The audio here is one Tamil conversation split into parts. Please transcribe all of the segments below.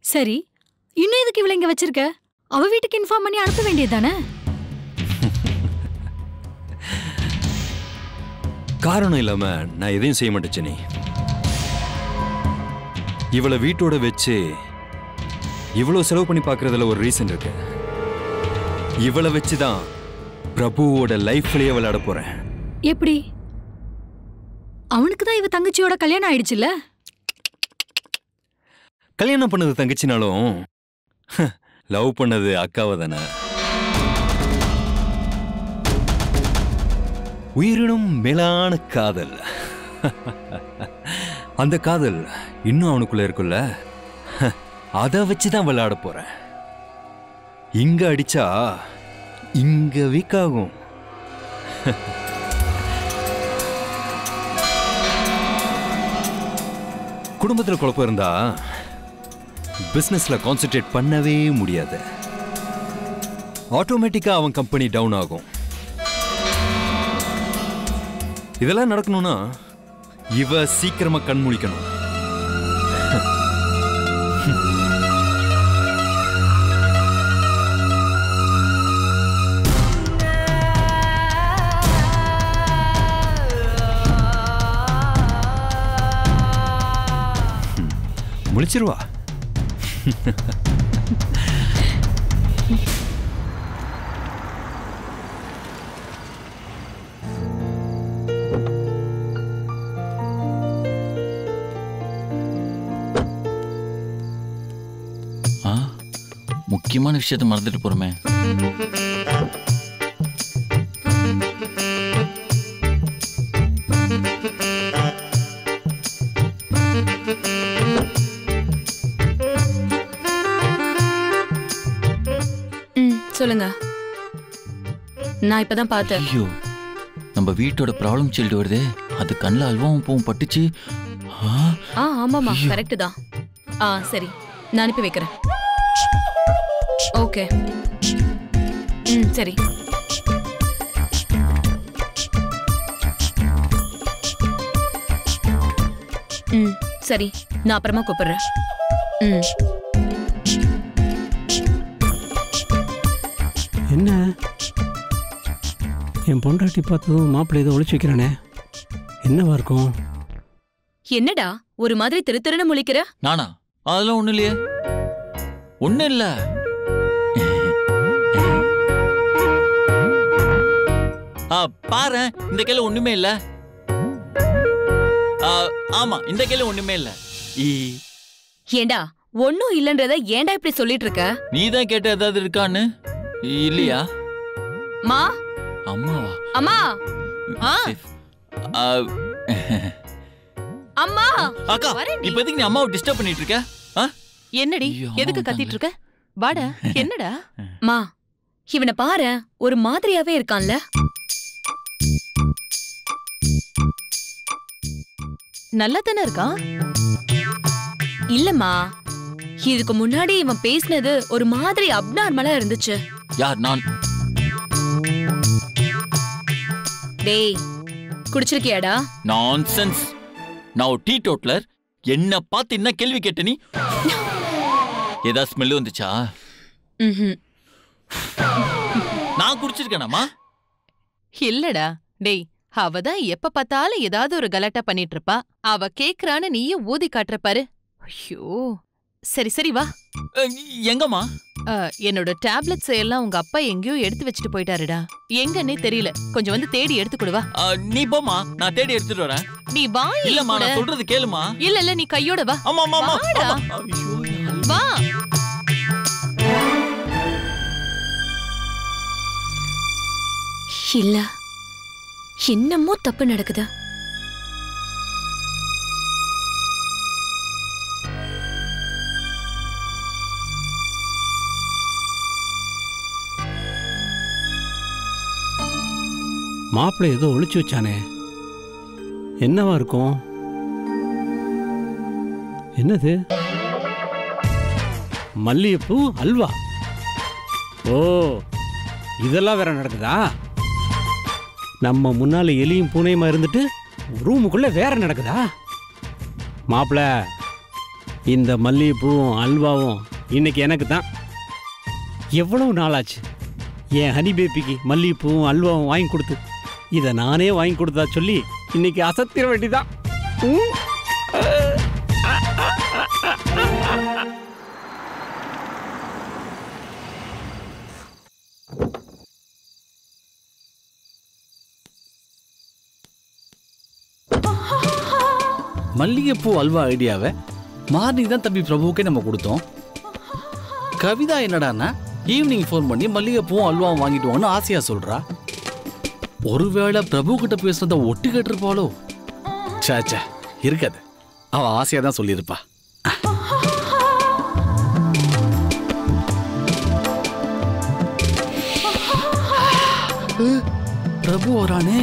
சரி இன்னும் எதுக்கு இவள இங்க வச்சிருக்க அவ வீட்டுக்கு இன்ஃபார்ம் பண்ணி அனுப்ப வேண்டியதுதானே காரணம் இல்லாம நான் எதையும் செய்ய மாட்டேன் சென்னி இவளை வீட்டோட வச்சு இவ்வளோ செலவு பண்ணி பார்க்கறதுல ஒரு ரீசன் இருக்கு இவளை வச்சு தான் பிரபுவோட லைஃப்லயே விளையாட போறேன் எப்படி அவனுக்கு தான் இவ தங்கச்சியோட கல்யாணம் ஆயிடுச்சுல்ல கல்யாணம் பண்ணது தங்கச்சினாலும் லவ் பண்ணது அக்காவை தானே உயிரினும் மேலான காதல் அந்த காதல் இன்னும் அவனுக்குள்ள இருக்குல்ல அதை வச்சு தான் விளையாட போறேன் இங்க அடிச்சா இங்க வீக் ஆகும் குடும்பத்தில் குழப்பம் இருந்தா பிஸ்னஸ்ல கான்சென்ட்ரேட் பண்ணவே முடியாது ஆட்டோமேட்டிக்கா அவன் கம்பெனி டவுன் ஆகும் இதெல்லாம் நடக்கணும்னா இவ சீக்கிரமா கண் முழிக்கணும் முழிச்சிருவா ஆ முக்கியமான விஷயத்த மறந்துட்டு போறோமே ம் சொல்லுங்க நான் இப்பதான் பார்த்தேன் ஐயோ நம்ம வீட்டோட ப்ராப்ளம் சைல்டு வருதே அது கண்ணில் அல்வாவும் பூவும் பட்டுச்சு ஆ, ஆ ஆமாமா கரெக்ட் தான் ஆ சரி நான் அனுப்பி வைக்கிறேன் ஓகே ம் சரி ம் சரி நான் அப்புறமா கூப்பிடுறேன் ம் என்ன என் பொண்டாட்டி பார்த்ததும் மாப்பிள்ளை ஏதோ ஒளிச்சு வைக்கிறானே என்னவா இருக்கும் என்னடா ஒரு மாதிரி திரு திருன்னு முழிக்கிற நானா அதெல்லாம் ஒண்ணும் இல்லையே ஒண்ணும் இல்ல ஆ பாரு இந்த கையில ஒண்ணுமே இல்ல ஆ, ஆமா இந்த கையில ஒண்ணுமே இல்ல ஈ ஏண்டா ஒன்னும் இல்லன்றத ஏன்டா இப்படி சொல்லிட்டு இருக்க நீ தான் கேட்ட ஏதாவது இருக்கான்னு இல்லையா மா அம்மாவா அம்மா ஆ. Safe. ஆ, அம்மா அக்கா வரேன்டி. இப்ப எதுக்கு நீ அம்மாவை டிஸ்டர்ப் பண்ணிட்டு இருக்க ஆ? என்னடி ஐயோ, எதுக்கு அம்மா கத்திட்டு இருக்க வாடா என்னடா மா இவனை பாரு ஒரு மாதிரியாவே இருக்கான்ல நல்லா தானே இருக்கான் இல்லம்மா இதுக்கு முன்னாடி இவன் பேசினது ஒரு மாதிரி அப்நார்மலா இருந்துச்சு யார் நான் டேய் குடிச்சிருக்கியாடா நான்சென்ஸ் நான் ஒரு டீ டோட்லர் என்ன பார்த்து என்ன கேள்வி கேட்ட நீ ஏதாவது ஸ்மெல் வந்துச்சா ம்ஹும். நான் குடிச்சிருக்கேனாமா இல்லடா டேய் அவ தான் எப்ப பார்த்தாலும் ஏதாவது ஒரு கலாட்டா பண்ணிட்டு இருப்பா அவ கேக்குறான்னு நீயும் ஊதி காட்டுற பாரு ஐயோ சரி சரி வா அஹ், எங்கம்மா அ, என்னோட டேப்லெட்ஸ் எல்லாம் உங்க அப்பா எங்கேயோ எடுத்து வச்சுட்டு போயிட்டாருடா எங்கன்னே தெரியல கொஞ்சம் வந்து தேடி எடுத்து கொடுவா அஹ், நீ போமா நான் தேடி எடுத்துட்டு வரேன் நீ வா என் இல்லம்மா கூட. நான் சொல்றது கேளுமா இல்ல இல்ல நீ கையோட வா ஆமா ஆமா ஆமா வாடா. ஆமா. ஐயோ, வா இல்ல என்னமோ தப்பு நடக்குது மாப்பிள்ளை ஏதோ ஒளிச்சு வச்சானே என்னவா இருக்கும் என்னது மல்லிகைப்பூ அல்வா ஓ இதெல்லாம் வேற நடக்குதா நம்ம முன்னால எலியும் பூனையுமா இருந்துட்டு ரூமுக்குள்ள வேற நடக்குதா மாப்பிள்ள இந்த மல்லிகைப்பூவும் அல்வாவும் இன்னைக்கு எனக்கு தான் எவ்வளவு நாளாச்சு என் ஹனி பேபிக்கு மல்லிகைப்பூவும் அல்வாவும் வாங்கி கொடுத்து இதை நானே வாங்கி கொடுத்தா சொல்லி இன்னைக்கு அசத்திர வேண்டிதான் ம். மல்லிகைப்பூ அல்வா ஐடியாவை மார்னிங் தான் தம்பி பிரபுவுக்கே நம்ம கொடுத்தோம் கவிதா என்னடான்னா ஈவினிங் ஃபோன் பண்ணி மல்லிகைப்பூவும் அல்வாவும் வாங்கிட்டு வாங்கன்னு ஆசையா சொல்றா ஒருவேளை பிரபு கிட்ட பேசுனத ஒட்டு கேட்டிருப்பாளோ சே சே இருக்காது அவ ஆசையா தான் சொல்லியிருப்பா பிரபு வரானே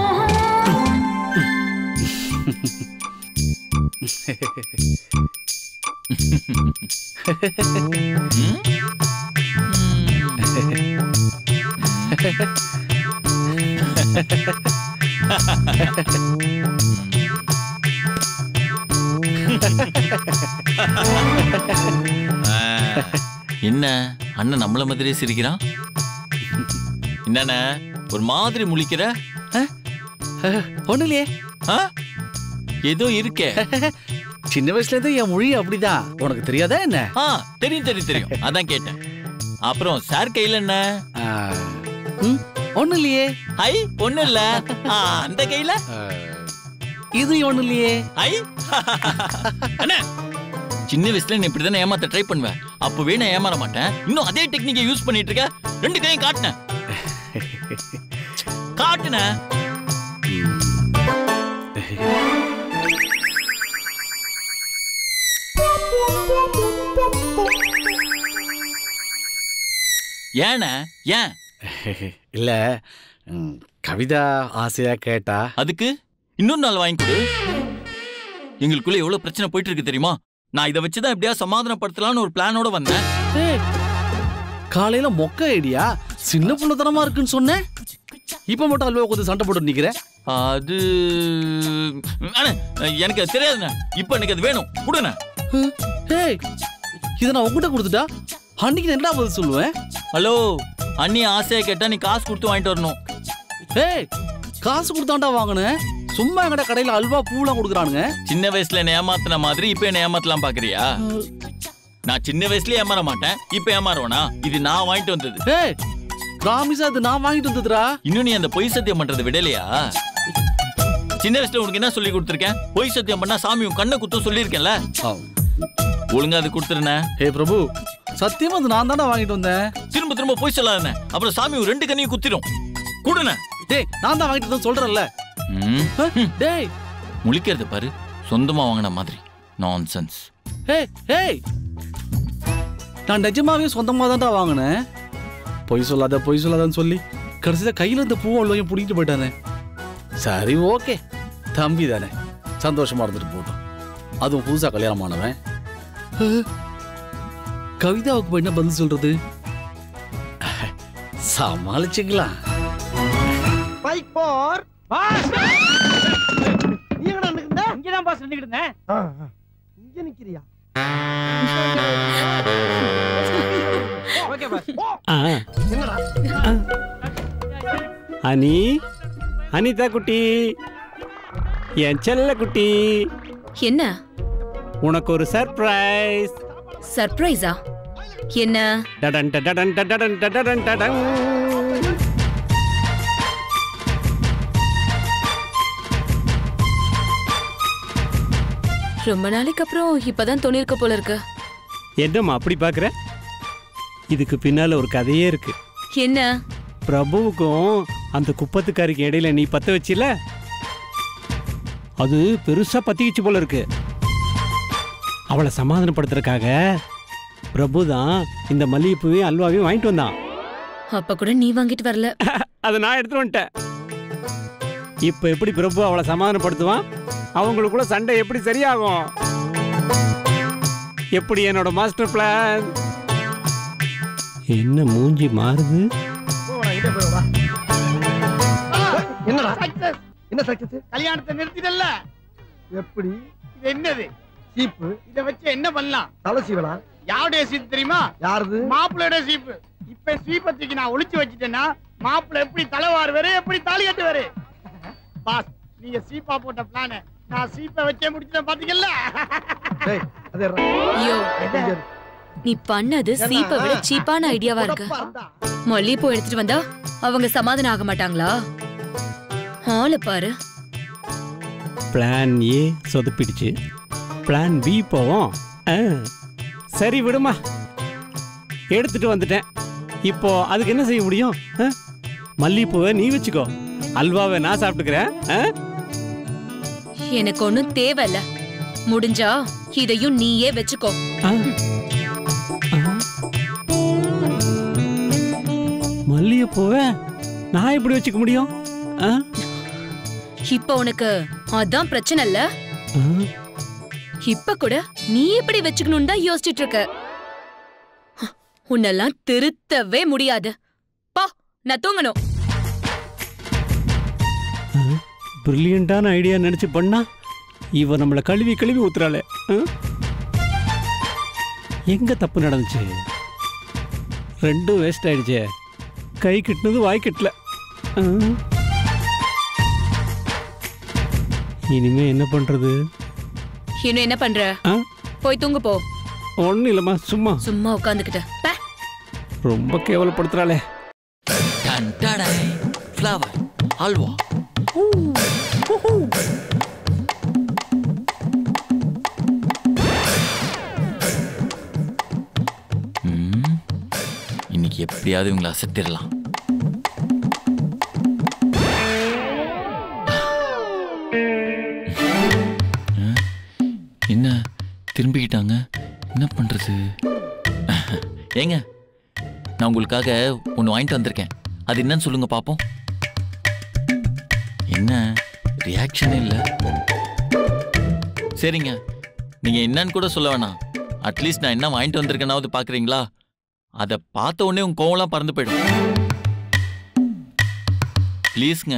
என்ன அண்ணன் நம்மள மாதிரியே சிரிக்கிறான் என்னண்ணே ஒரு மாதிரி முழிக்கிற ஒண்ணு இல்லையே ஆ? ஏதோ இருக்கே சின்ன வயசுல இருந்து என் மொழி அப்படிதான் உனக்கு தெரியாதா என்ன ஆ தெரியும் தெரியும் தெரியும் அதான் கேட்டேன் அப்புறம் சார் கையில என்ன ஆ, ம், ஒண்ணும் இல்லையே ஐ ஒண்ணும் இல்ல ஆ, அந்த கையில ஆ, இது ஒண்ணும் இல்லையே ஐ அண்ணே சின்ன வயசுல நீ இப்படிதானே ஏமாத்த ட்ரை பண்ணுவேன் அப்பவே நான் ஏமாற மாட்டேன் இன்னும் அதே டெக்னிக்கை யூஸ் பண்ணிட்டு இருக்க ரெண்டு கையும் காட்டுனேன் காட்டுனேன் ஏண்ணே ஏன் இல்ல ம், கவிதா ஆசையா கேட்டா அதுக்கு இன்னொரு நாள் வாங்கி கொடு எங்களுக்குள்ள எவ்வளவு பிரச்சனை போயிட்டு இருக்கு தெரியுமா நான் இதை வச்சுதான் எப்படியா சமாதானப்படுத்தலாம்னு ஒரு பிளானோட வந்தேன் ஏய், காலையில மொக்க ஐடியா சின்ன புள்ளத்தனமா இருக்குன்னு சொன்னேன் இப்ப மட்டும் அல்வா கொஞ்சம் சண்டை போட்டு நிக்கிற அது அண்ணே, எனக்கு அது தெரியாதுண்ணே இப்போ எனக்கு அது வேணும் கொடுண்ணே ஏய் இதை நான் உங்ககிட்ட கொடுத்துட்டா அன்னைக்கு நான் என்ன பதில் சொல்லுவேன் ஹலோ அண்ணி ஆசையா கேட்டா நீ காசு கொடுத்து வாங்கிட்டு வரணும் ஏய் காசு கொடுத்தாண்டா வாங்கினேன் சும்மா எங்கட கடையில அல்வா பூலாம் கொடுக்குறானுங்க சின்ன வயசுல என்ன ஏமாத்தின மாதிரி இப்போ என்ன ஏமாத்தலாம் பாக்குறியா நான் சின்ன வயசுல ஏமாற மாட்டேன் இப்போ ஏமாறுவேனா இது நான் வாங்கிட்டு வந்தது ஏய் ப்ராமிஸா அது நான் வாங்கிட்டு வந்ததுடா இன்னும் நீ அந்த பொய் சத்தியம் பண்றதை விடலையா சின்ன வயசுல உனக்கு என்ன சொல்லி கொடுத்துருக்கேன் பொய் சத்தியம் பண்ணா சாமி உன் கண்ணை குத்தம் சொல்லியிருக்கேன்ல ஆ. ஒழுங்கா அது கொடுத்துருனே ஏ பிரபு சத்தியமா அது நான் தானே வாங்கிட்டு வந்தேன் திரும்ப திரும்ப பொய் சொல்லாதண்ணே அப்புறம் சாமி உன் ரெண்டு கண்ணையும் குத்திரும் கொடுண்ணே டேய் நான் தான் வாங்கிட்டு வந்தேன் சொல்றேன்ல ம், ஆ, டேய் முழிக்கிறது பாரு சொந்தமா வாங்கின மாதிரி நான்சென்ஸ் ஏய் ஏய் நான் நிஜமாவே சொந்தமா தான்டா வாங்கினேன் பொய் சொல்லாத பொய் சொல்லாதன்னு சொல்லி கடைசியில கையில இந்த பூ அவ்வளோ பிடிக்கிட்டு போயிட்டானே சரி ஓகே தம்பி தானே சந்தோஷமா இருந்துட்டு போட்டோம் அதுவும் புதுசா கல்யாணம் ஆனவன் அஹ், கவிதாவுக்கு போய் என்ன பதில் சொல்றது சமாளிச்சுக்கலாம் பைக் போர் நீ எங்கடா நிக்கிற இங்கதான் பாஸ் நின்னுக்கிட்டு இருந்தேன் இங்க நிக்கிறியா ஓகே பாஸ் ஆ என்னடா அனி அனிதா குட்டி என் செல்ல குட்டி என்ன உனக்கு ஒரு சர்ப்ரைஸ் சர்ப்ரைஸா என்ன டடன் டடன் டடன் டடன் டடன் ரொம்ப நாளைக்கு அப்புறம் இப்பதான் தோணிருக்க போல இருக்கு என்னம்மா அப்படி பார்க்குற இதுக்கு பின்னால ஒரு கதையே இருக்கு என்ன பிரபுவுக்கும் அந்த குப்பத்துக்காரிக்கு இடையில நீ பத்த வச்சில அது பெருசா பத்திக்கிச்சு போல இருக்கு அவளை சமாதானப்படுத்துறதுக்காக பிரபு தான் இந்த மல்லிகைப்பூவையும் அல்வாவையும் வாங்கிட்டு வந்தான் அப்ப கூட நீ வாங்கிட்டு வரல அதை நான் எடுத்துட்டு வந்துட்டேன் இப்போ எப்படி பிரபு அவளை சமாதானப்படுத்துவான் அவங்களுக்குள்ள சண்டை எப்படி சரியாகும் எப்படி என்னோட மாஸ்டர் பிளான் என்ன மூஞ்சி மாறுது போடா இதை போய் வா என்னடா என்ன சக்சஸ் கல்யாணத்தை நிறுத்திடல எப்படி இது என்னது சீப்பு இத வச்சு என்ன பண்ணலாம் தலை சீவலாம் யாருடைய சீப் தெரியுமா யாருது மாப்பிள்ளையோட சீப்பு இப்ப சீப்பை தூக்கி நான் ஒளிச்சு வச்சுட்டேன்னா மாப்பிள்ளை எப்படி தலைவார் வேறு எப்படி தாலி கட்டு வேறு பாஸ் நீங்க சீப்பா போட்ட பிளான நான் சீப்பை வச்சே முடிச்சிட்டேன் பாத்தீங்கல்ல டேய் அது ஏறுடா. ஐயோ இங்க இரு. நீ பண்ணது சீப்பை விட சீப்பான ஐடியாவா இருக்கு உடப்பா இருந்தா. மல்லிகைப்பூ எடுத்துட்டு வந்தா அவங்க சமாதானம் ஆக மாட்டாங்களா ஆளு பாரு பிளான் ஏ சொதப்பிடுச்சு பிளான் பி போவோம் ஆ, சரி விடுமா எடுத்துட்டு வந்துட்டேன் இப்போ அதுக்கு என்ன செய்ய முடியும் ஆ? மல்லிகைப்பூவை நீ வச்சுக்கோ அல்வாவை நான் சாப்பிட்டுக்கிறேன் ஆ? எனக்கு ஒண்ணும் தேவையில்ல முடிஞ்சா இதையும் நீயே வச்சுக்கோ ஆ. ஆ. மல்லிகைப்பூவை நான் எப்படி வச்சுக்க முடியும் ஆ? இப்ப உனக்கு அதான் பிரச்சனை இல்ல ஆ. இப்ப கூட நீ எப்படி வச்சுக்கணும்னு தான் யோசிச்சுட்டு இருக்க உன்னெல்லாம் திருத்தவே முடியாது பா நான் தூங்கணும் பிரில்லியண்டான ஐடியா நினைச்சு பண்ணா இவ நம்மளை கழுவி கழுவி ஊத்துறாளே ஆ? எங்க தப்பு நடந்துச்சு ரெண்டும் வேஸ்ட் ஆயிடுச்சே கை கிட்டினது வாய் கிட்டல ஆ? இனிமே என்ன பண்றது இன்னும் என்ன பண்ற ஆ? போய் தூங்க போ ஒன்றும் இல்லைம்மா சும்மா சும்மா உட்காந்துக்கிட்ட பே ரொம்ப கேவலப்படுத்துறாளே டன் டடாய் ஃப்ளவர் அல்வா ம், இன்னைக்கு எப்படியாவது இவங்களை அசத்திடலாம் ஆ, என்ன திரும்பிக்கிட்டாங்க என்ன பண்றது ஏங்க நான் உங்களுக்காக ஒன்று வாங்கிட்டு வந்திருக்கேன் அது என்னன்னு சொல்லுங்க பார்ப்போம் என்ன ரியாக்ஷனே இல்லை சரிங்க நீங்க என்னன்னு கூட சொல்ல வேணாம் அட்லீஸ்ட் நான் என்ன வாங்கிட்டு வந்திருக்கேனாவது பார்க்குறீங்களா அதை பார்த்த உடனே உங்க கோவம்லாம் பறந்து போயிடும் ப்ளீஸ்ங்க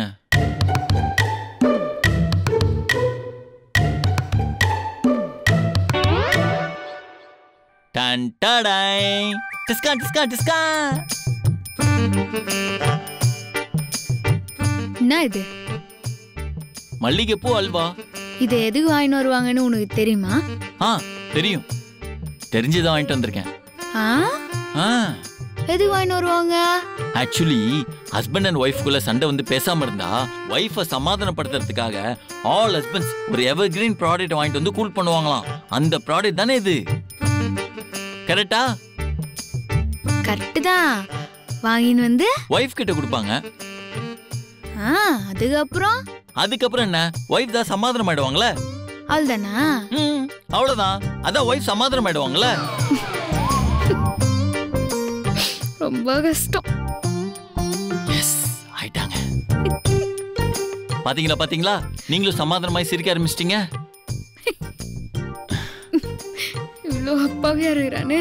டன் டடாய் டிஸ்கா டிஸ்கா டிஸ்கா என்ன இது மல்லிகைப்பூ அல்வா இது எதுக்கு வாங்கிட்டு வருவாங்கன்னு உனக்கு தெரியுமா ஆ தெரியும் தெரிஞ்சுதான் வாங்கிட்டு வந்திருக்கேன் ஆ ஆ எதுக்கு வாங்கிட்டு வருவாங்க ஆக்சுவலி ஹஸ்பண்ட் அண்ட் ஒய்ஃப்குள்ள சண்டை வந்து பேசாம இருந்தா ஒய்ஃபை சமாதானப்படுத்துறதுக்காக ஆல் ஹஸ்பண்ட்ஸ் ஒரு எவர் கிரீன் ப்ராடக்ட் வாங்கிட்டு வந்து கூல் பண்ணுவாங்களாம் அந்த ப்ராடக்ட் தானே இது கரெக்டா கரெக்டு தான் வாங்கின்னு வந்து ஒய்ஃப் கிட்ட கொடுப்பாங்க ஆ அதுக்கப்புறம் அதுக்கப்புறம் என்ன ஒய்ஃப் தான் சமாதானம் ஆயிடுவாங்களே அவ்வளோதானா ம், அவ்வளவுதான் அதான் ஒய்ஃப் சமாதானம் ஆயிடுவாங்களே ரொம்ப கஷ்டம் எஸ் ஆயிட்டாங்க பாத்தீங்களா பாத்தீங்களா நீங்களும் சமாதானமாய் சிரிக்க ஆரம்பிச்சிட்டீங்க இவ்வளோ அப்பாவியா இருக்கிறானு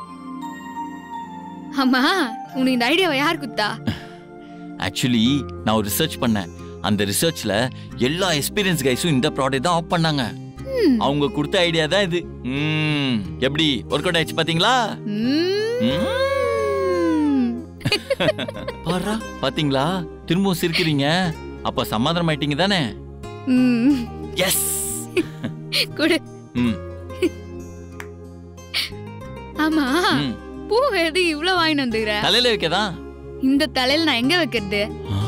ஆமா உனக்கு இந்த ஐடியாவை யார் குத்தா ஆக்சுவலி நான் ஒரு ரிசர்ச் பண்ணேன் அந்த ரிசர்ச்ல எல்லா எக்ஸ்பீரியன்ஸ் கைஸும் இந்த ப்ராடக்ட் தான் ஆஃப் பண்ணாங்க அவங்க கொடுத்த ஐடியா தான் இது ம், எப்படி ஒர்க் அவுட் ஆயிடுச்சு பாத்தீங்களா ம். பாரா பாத்தீங்களா திரும்பவும் சிரிக்கிறீங்க அப்ப சமாதானம் ஆயிட்டீங்க தானே ம். எஸ் கொடு ம் ஆமா ம். பூ எது இவ்வளவு வாங்கிட்டு வந்துக்கிற தலையில வைக்கதான் இந்த தலையில நான் எங்க வைக்கிறது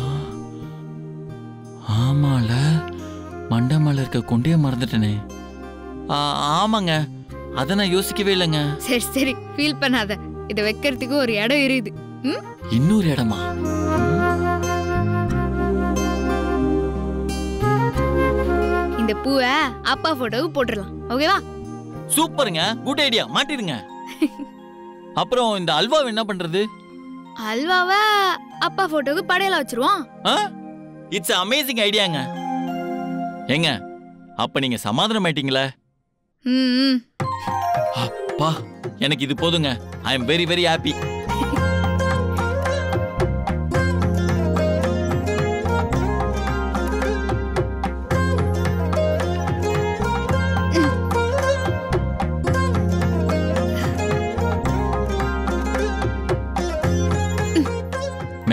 ஆமால மண்டை மேல இருக்க கொண்டே மறந்துட்டேனே ஆ, ஆமாங்க அதை நான் யோசிக்கவே இல்லைங்க சரி சரி ஃபீல் பண்ணாத இத வைக்கிறதுக்கு ஒரு இடம் இருக்குது ம்? இன்னொரு இடமா இந்த பூவை அப்பா போட்டோவுக்கு போட்டுடலாம் ஓகேவா சூப்பருங்க குட் ஐடியா மாட்டிடுங்க அப்புறம் இந்த அல்வா என்ன பண்றது அல்வாவை அப்பா போட்டோவுக்கு படையல வச்சிருவோம் இட்ஸ் அமேசிங் ஐடியாங்க ஏங்க அப்ப நீங்க சமாதானம் ஆயிட்டீங்களே ம், ம். அப்பா எனக்கு இது போதுங்க I am very very happy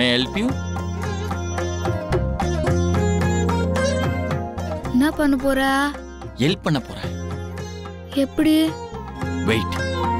may help you என்ன பண்ண போற ஹெல்ப் பண்ண போறேன் எப்படி வெயிட்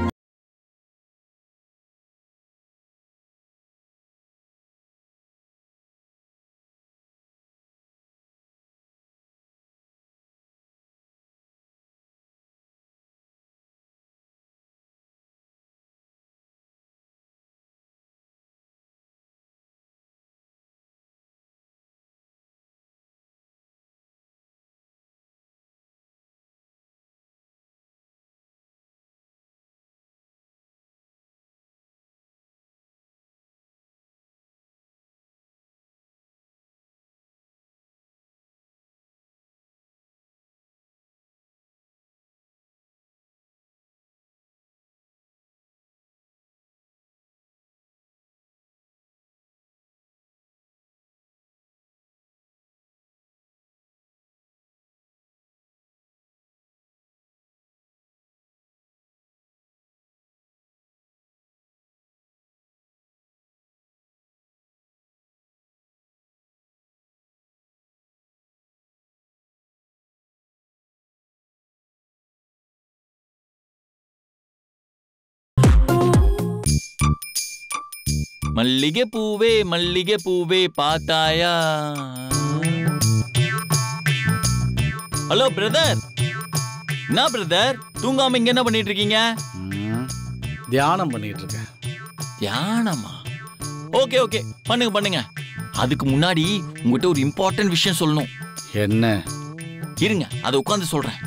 மல்லிகை பூவே மல்லிகை பூவே பார்த்தாயா ஹலோ பிரதர் என்ன பிரதர் தூங்காம இங்க என்ன பண்ணிட்டு இருக்கீங்க ம், தியானம் பண்ணிட்டு இருக்கேன் தியானமா ஓகே ஓகே பண்ணுங்க பண்ணுங்க அதுக்கு முன்னாடி உங்ககிட்ட ஒரு இம்பார்ட்டன்ட் விஷயம் சொல்லணும் என்ன இருங்க அதை உட்காந்து சொல்றேன்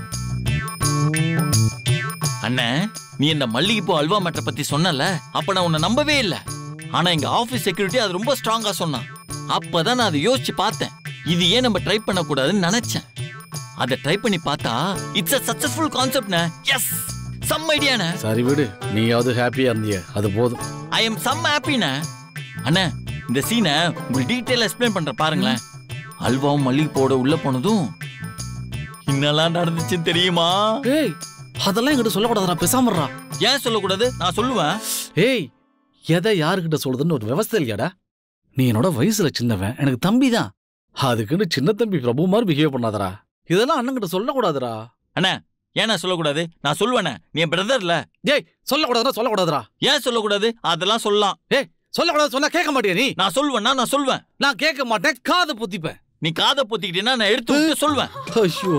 அண்ணே நீ இந்த மல்லிகைப்பூ அல்வா மேட்டரை பத்தி சொன்னல அப்ப நான் உன்னை நம்பவே இல்ல ஆனா எங்க ஆபீஸ் செக்யூரிட்டி அது ரொம்ப ஸ்ட்ராங்கா சொன்னான் அப்பதான் நான் அதை யோசிச்சு பார்த்தேன் இது ஏன் நம்ம ட்ரை பண்ண கூடாதுன்னு நினைச்சேன் அதை ட்ரை பண்ணி பார்த்தா இட்ஸ் a சக்சஸ்ஃபுல் கான்செப்ட்ண்ணே எஸ் சம் ஐடியாண்ணே சரி விடு நீயாவது ஹாப்பியா இருந்திய அது போதும் ஐ எம் சம் ஹாப்பிண்ணே அண்ணே இந்த சீனை உங்களுக்கு டீட்டெயில் எக்ஸ்பிளைன் பண்ற பாருங்களேன் அல்வாவும் மல்லிகைப்பூவோட உள்ள போனதும் என்னெல்லாம் நடந்துச்சுன்னு தெரியுமா ஏய் அதெல்லாம் என்கிட்ட சொல்லக்கூடாதுடா பேசாமறா ஏன் சொல்லக்கூடாது நான் சொல்லுவேன் ஏய் எதை யாருக்கிட்ட சொல்றதுன்னு ஒரு விவசாய இல்லையாடா நீ என்னோட வயசுல சின்னவன் எனக்கு தம்பி தான் அதுக்குன்னு சின்ன தம்பி பிரபு மாதிரி பிஹேவ் பண்ணாதடா இதெல்லாம் அண்ணன்கிட்ட சொல்லக்கூடாதுடா ஏன் நான் சொல்லக்கூடாது நான் சொல்லுவேனே நீ என் பிரதர்ல ஏய் சொல்லக்கூடாதுடா சொல்லக்கூடாதுடா ஏன் சொல்லக்கூடாது அதெல்லாம் சொல்லலாம் சொல்லக்கூடாது சொன்னா கேட்க மாட்டியா நீ நான் சொல்லுவேன்னா நான் சொல்வேன் நான் கேட்க மாட்டேன் காதை பொத்திப்பேன் நீ காதை பொத்திக்கிட்டேன்னா நான் எடுத்து விட்டு சொல்வேன் ஐயோ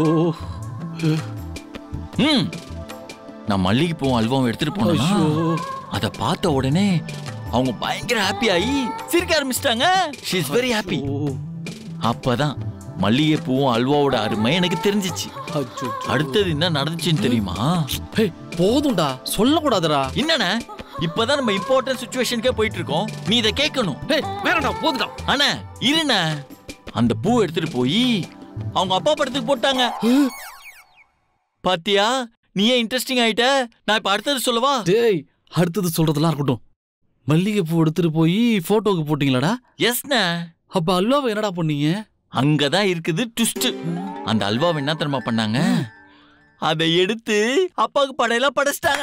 ம் நான் மல்லிகைப்பூவும் அல்வாவும் எடுத்துட்டு போனேன்னா ஐயோ அதை பார்த்த உடனே அவங்க பயங்கர ஹாப்பி ஆகி சிரிக்க ஆரம்பிச்சிட்டாங்க ஷீ இஸ் வெரி ஹாப்பி அப்பதான் மல்லிகைப்பூவும் அல்வாவோட அருமை எனக்கு தெரிஞ்சிச்சு அச்சோ. அடுத்தது என்ன நடந்துச்சுன்னு தெரியுமா ஏய், போதும்டா சொல்லக்கூடாதுடா என்னண்ணே இப்பதான் நம்ம இம்பார்ட்டன்ட் சுச்சுவேஷனுக்கே போயிட்டு இருக்கோம் நீ இதை கேட்கணும் ஏய் வேணாம்டா போதுடா அண்ணா இருண்ணே அந்த பூ எடுத்துட்டு போய் அவங்க அப்பா படத்துக்கு போட்டாங்க பாத்தியா நீ ஏன் இன்ட்ரெஸ்டிங் ஆயிட்ட நான் இப்ப அடுத்தது சொல்லவா டேய் அடுத்தது சொல்றதெல்லாம் இருக்கட்டும் மல்லிகை பூ எடுத்துட்டு போய் போட்டோக்கு போட்டீங்களாடா எஸ்ண்ணே அப்ப அல்வாவை என்னடா பண்ணீங்க அங்கதான் இருக்குது ட்விஸ்ட் அந்த அல்வாவை என்ன தெரியுமா பண்ணாங்க அதை எடுத்து அப்பாவுக்கு படையெல்லாம் படைச்சிட்டாங்க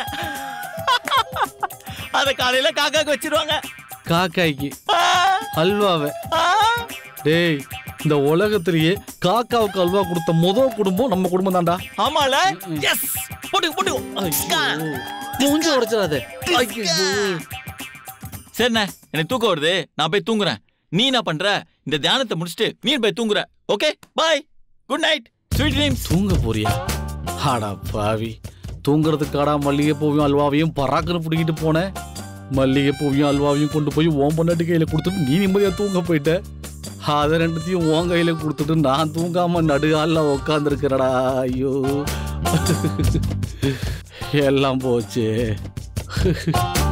அத காலையில காக்காக்கு வச்சிருவாங்க காக்காய்க்கு ஆ, அல்வாவை ஆ. டேய் இந்த உலகத்திலேயே காக்காவுக்கு அல்வா கொடுத்த முத குடும்பம் நம்ம குடும்பம் தான்டா ஆமால எஸ் போட்டு போட்டு மூஞ்சி உடைச்சிடாத சரிண்ணே எனக்கு தூக்கம் வருது நான் போய் தூங்குறேன் நீ என்ன பண்ற இந்த தியானத்தை முடிச்சுட்டு நீ போய் தூங்குற okay bye good night sweet dreams தூங்க போறியா ஆடா பாவி தூங்குறதுக்காடா மல்லிகை பூவையும் அல்வாவையும் பராக்குன்னு பிடிக்கிட்டு போனேன் மல்லிகை பூவையும் அல்வாவையும் கொண்டு போய் ஓம் பொண்டாட்டி கையில கொடுத்துட்டு நீ நிம்மதியா தூங்க போயிட்ட அதை ரெண்டுத்தையும் உன் கையில கொடுத்துட்டு நான் தூங்காம நடுகால உட்காந்துருக்கிறடா ஐயோ எல்லாம் போச்சு